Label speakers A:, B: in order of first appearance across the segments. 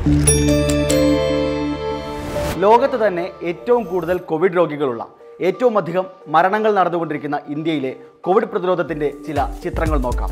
A: ലോകത്ത് തന്നെ ഏറ്റവും കൂടുതൽ കോവിഡ് രോഗികളുള്ള ഏറ്റവും അധികം മരണങ്ങൾ നടന്നുകൊണ്ടിരിക്കുന്ന ഇന്ത്യയിലെ കോവിഡ് പ്രതിരോധത്തിന്റെ ചില ചിത്രങ്ങൾ നോക്കാം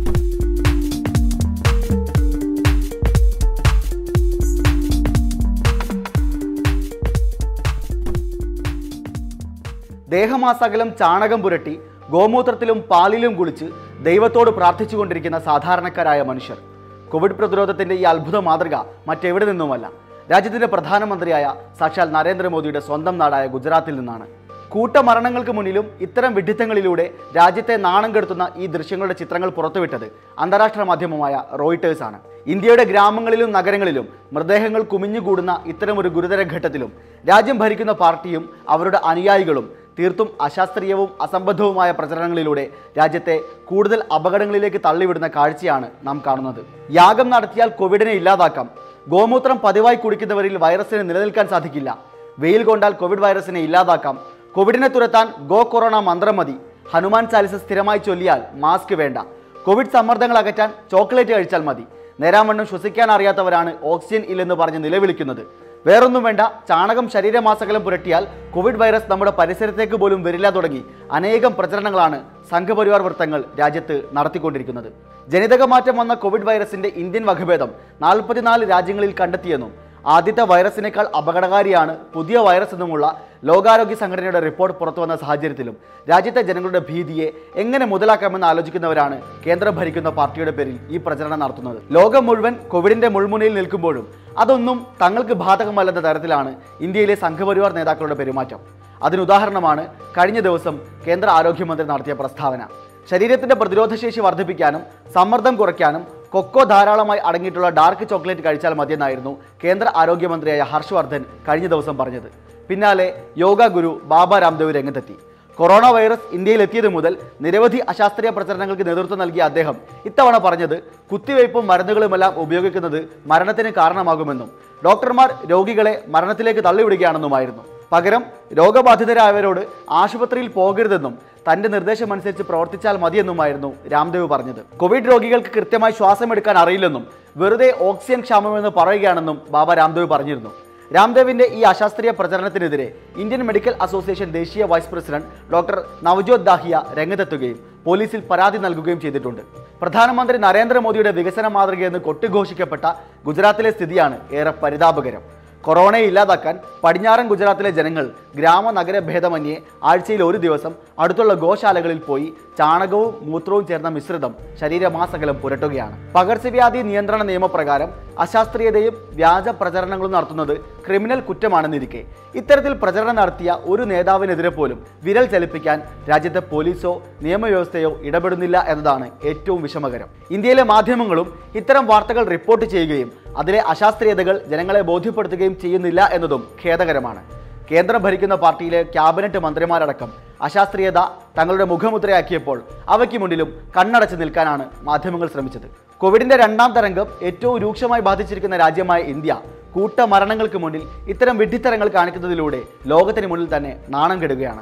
A: ദേഹമാസകലം ചാണകം പുരട്ടി ഗോമൂത്രത്തിലും പാലിലും കുളിച്ച് ദൈവത്തോട് പ്രാർത്ഥിച്ചുകൊണ്ടിരിക്കുന്ന സാധാരണക്കാരായ മനുഷ്യർ കോവിഡ് പ്രതിരോധത്തിന്റെ ഈ അത്ഭുത മാതൃക മറ്റെവിടെ നിന്നുമല്ല രാജ്യത്തിന്റെ പ്രധാനമന്ത്രിയായ സാക്ഷാൽ നരേന്ദ്രമോദിയുടെ സ്വന്തം നാടായ ഗുജറാത്തിൽ നിന്നാണ് കൂട്ടമരണങ്ങൾക്ക് മുന്നിലും ഇത്തരം വിഡിത്തങ്ങളിലൂടെ രാജ്യത്തെ നാണം കെടുത്തുന്ന ഈ ദൃശ്യങ്ങളുടെ ചിത്രങ്ങൾ പുറത്തുവിട്ടത് അന്താരാഷ്ട്ര മാധ്യമമായ റോയിട്ടേഴ്സ് ആണ് ഇന്ത്യയുടെ ഗ്രാമങ്ങളിലും നഗരങ്ങളിലും മൃതദേഹങ്ങൾ കുമിഞ്ഞുകൂടുന്ന ഇത്തരമൊരു ഗുരുതര ഘട്ടത്തിലും രാജ്യം ഭരിക്കുന്ന പാർട്ടിയും അവരുടെ അനുയായികളും തീർത്തും അശാസ്ത്രീയവും അസംബദ്ധവുമായ പ്രചരണങ്ങളിലൂടെ രാജ്യത്തെ കൂടുതൽ അപകടങ്ങളിലേക്ക് തള്ളിവിടുന്ന കാഴ്ചയാണ് നാം കാണുന്നത് യാഗം നടത്തിയാൽ കോവിഡിനെ ഇല്ലാതാക്കാം ഗോമൂത്രം പതിവായി കുടിക്കുന്നവരിൽ വൈറസിന് നിലനിൽക്കാൻ സാധിക്കില്ല വെയിൽ കൊണ്ടാൽ കോവിഡ് വൈറസിനെ ഇല്ലാതാക്കാം കോവിഡിനെ തുരത്താൻ ഗോ കൊറോണ മന്ത്രം മതി ഹനുമാൻ ചാലിസ സ്ഥിരമായി ചൊല്ലിയാൽ മാസ്ക് വേണ്ട കോവിഡ് സമ്മർദ്ദങ്ങൾ അകറ്റാൻ ചോക്ലേറ്റ് കഴിച്ചാൽ മതി നേരാവണ്ണം ശ്വസിക്കാൻ അറിയാത്തവരാണ് ഓക്സിജൻ ഇല്ലെന്ന് പറഞ്ഞ് നിലവിളിക്കുന്നത് വേറൊന്നും വേണ്ട ചാണകം ശരീരമാസകലം പുരട്ടിയാൽ കോവിഡ് വൈറസ് നമ്മുടെ പരിസരത്തേക്ക് പോലും വരില്ല തുടങ്ങി അനേകം പ്രചരണങ്ങളാണ് സംഘപരിവാർ വൃത്തങ്ങൾ രാജ്യത്ത് നടത്തിക്കൊണ്ടിരിക്കുന്നത് ജനിതക മാറ്റം വന്ന കോവിഡ് വൈറസിന്റെ ഇന്ത്യൻ വകഭേദം നാൽപ്പത്തിനാല് രാജ്യങ്ങളിൽ കണ്ടെത്തിയെന്നും ആദ്യത്തെ വൈറസിനേക്കാൾ അപകടകാരിയാണ് പുതിയ വൈറസ് എന്നുമുള്ള ലോകാരോഗ്യ സംഘടനയുടെ റിപ്പോർട്ട് പുറത്തു വന്ന സാഹചര്യത്തിലും രാജ്യത്തെ ജനങ്ങളുടെ ഭീതിയെ എങ്ങനെ മുതലാക്കാമെന്ന് ആലോചിക്കുന്നവരാണ് കേന്ദ്രം ഭരിക്കുന്ന പാർട്ടിയുടെ പേരിൽ ഈ പ്രചരണം നടത്തുന്നത് ലോകം മുഴുവൻ കോവിഡിന്റെ മുൾമുനയിൽ നിൽക്കുമ്പോഴും അതൊന്നും തങ്ങൾക്ക് ബാധകമല്ലെന്ന തരത്തിലാണ് ഇന്ത്യയിലെ സംഘപരിവാർ നേതാക്കളുടെ പെരുമാറ്റം അതിനുദാഹരണമാണ് കഴിഞ്ഞ ദിവസം കേന്ദ്ര ആരോഗ്യമന്ത്രി നടത്തിയ പ്രസ്താവന ശരീരത്തിന്റെ പ്രതിരോധശേഷി വർദ്ധിപ്പിക്കാനും സമ്മർദ്ദം കുറയ്ക്കാനും കൊക്കോ ധാരാളമായി അടങ്ങിയിട്ടുള്ള ഡാർക്ക് ചോക്ലേറ്റ് കഴിച്ചാൽ മതിയെന്നായിരുന്നു കേന്ദ്ര ആരോഗ്യമന്ത്രിയായ ഹർഷ് കഴിഞ്ഞ ദിവസം പറഞ്ഞത് പിന്നാലെ യോഗ ഗുരു ബാബ രാംദേവ് രംഗത്തെത്തി കൊറോണ വൈറസ് ഇന്ത്യയിൽ എത്തിയത് മുതൽ നിരവധി അശാസ്ത്രീയ പ്രചരണങ്ങൾക്ക് നേതൃത്വം നൽകിയ അദ്ദേഹം ഇത്തവണ പറഞ്ഞത് കുത്തിവയ്പും മരുന്നുകളുമെല്ലാം ഉപയോഗിക്കുന്നത് മരണത്തിന് കാരണമാകുമെന്നും ഡോക്ടർമാർ രോഗികളെ മരണത്തിലേക്ക് തള്ളിവിടുകയാണെന്നുമായിരുന്നു പകരം രോഗബാധിതരായവരോട് ആശുപത്രിയിൽ പോകരുതെന്നും തന്റെ നിർദ്ദേശമനുസരിച്ച് പ്രവർത്തിച്ചാൽ മതിയെന്നുമായിരുന്നു രാംദേവ് പറഞ്ഞത് കോവിഡ് രോഗികൾക്ക് കൃത്യമായി ശ്വാസം എടുക്കാൻ അറിയില്ലെന്നും വെറുതെ ഓക്സിജൻ ക്ഷാമമെന്ന് പറയുകയാണെന്നും ബാബ രാംദേവ് പറഞ്ഞിരുന്നു രാംദേവിന്റെ ഈ അശാസ്ത്രീയ പ്രചരണത്തിനെതിരെ ഇന്ത്യൻ മെഡിക്കൽ അസോസിയേഷൻ ദേശീയ vice president doctor Navjot Dahiya രംഗത്തെത്തുകയും പോലീസിൽ പരാതി നൽകുകയും ചെയ്തിട്ടുണ്ട് പ്രധാനമന്ത്രി നരേന്ദ്രമോദിയുടെ വികസന മാതൃകയെന്ന് കൊട്ടിഘോഷിക്കപ്പെട്ട ഗുജറാത്തിലെ സ്ഥിതിയാണ് ഏറെ പരിതാപകരം കൊറോണയെ ഇല്ലാതാക്കാൻ പടിഞ്ഞാറൻ ഗുജറാത്തിലെ ജനങ്ങൾ ഗ്രാമ നഗര ഭേദമന്യേ ആഴ്ചയിൽ ഒരു ദിവസം അടുത്തുള്ള ഗോശാലകളിൽ പോയി ചാണകവും മൂത്രവും ചേർന്ന മിശ്രിതം ശരീരമാസകലം പുരട്ടുകയാണ് പകർച്ചവ്യാധി നിയന്ത്രണ നിയമപ്രകാരം അശാസ്ത്രീയതയും വ്യാജ പ്രചരണങ്ങളും നടത്തുന്നത് ക്രിമിനൽ കുറ്റമാണെന്നിരിക്കെ ഇത്തരത്തിൽ പ്രചരണം നടത്തിയ ഒരു നേതാവിനെതിരെ പോലും വിരൽ ചലിപ്പിക്കാൻ രാജ്യത്തെ പോലീസോ നിയമവ്യവസ്ഥയോ ഇടപെടുന്നില്ല എന്നതാണ് ഏറ്റവും വിഷമകരം ഇന്ത്യയിലെ മാധ്യമങ്ങളും ഇത്തരം വാർത്തകൾ റിപ്പോർട്ട് ചെയ്യുകയും അതിലെ അശാസ്ത്രീയതകൾ ജനങ്ങളെ ബോധ്യപ്പെടുത്തുകയും ചെയ്യുന്നില്ല എന്നതും ഖേദകരമാണ് കേന്ദ്രം ഭരിക്കുന്ന പാർട്ടിയിലെ ക്യാബിനറ്റ് മന്ത്രിമാരടക്കം അശാസ്ത്രീയത തങ്ങളുടെ മുഖമുദ്രയാക്കിയപ്പോൾ അവയ്ക്ക് മുന്നിലും കണ്ണടച്ച് നിൽക്കാനാണ് മാധ്യമങ്ങൾ ശ്രമിച്ചത് കോവിഡിന്റെ രണ്ടാം തരംഗം ഏറ്റവും രൂക്ഷമായി ബാധിച്ചിരിക്കുന്ന രാജ്യമായ ഇന്ത്യ കൂട്ടമരണങ്ങൾക്ക് മുന്നിൽ ഇത്തരം വിഡ്ഢിത്തരങ്ങൾ കാണിക്കുന്നതിലൂടെ ലോകത്തിന് മുന്നിൽ തന്നെ നാണം കെടുകയാണ്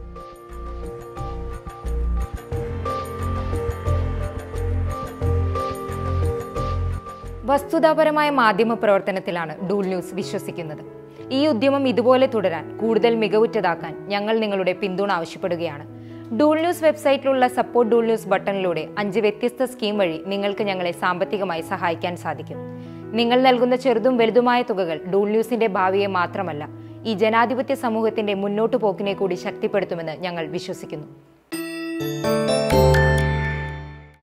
B: വസ്തുതാപരമായ മാധ്യമ പ്രവർത്തനത്തിലാണ് ഡൂൾ ന്യൂസ് വിശ്വസിക്കുന്നത് ഈ ഉദ്യമം ഇതുപോലെ തുടരാൻ കൂടുതൽ മികവുറ്റതാക്കാൻ ഞങ്ങൾ നിങ്ങളുടെ പിന്തുണ ആവശ്യപ്പെടുകയാണ് ഡൂൾ ന്യൂസ് വെബ്സൈറ്റിലുള്ള സപ്പോർട്ട് ഡൂൾ ന്യൂസ് ബട്ടണിലൂടെ അഞ്ച് വ്യത്യസ്ത സ്കീം വഴി നിങ്ങൾക്ക് ഞങ്ങളെ സാമ്പത്തികമായി സഹായിക്കാൻ സാധിക്കും നിങ്ങൾ നൽകുന്ന ചെറുതും വലുതുമായ തുകകൾ ഡൂൾ ന്യൂസിന്റെ ഭാവിയെ മാത്രമല്ല ഈ ജനാധിപത്യ സമൂഹത്തിന്റെ മുന്നോട്ടു പോക്കിനെ കൂടി ശക്തിപ്പെടുത്തുമെന്ന് ഞങ്ങൾ വിശ്വസിക്കുന്നു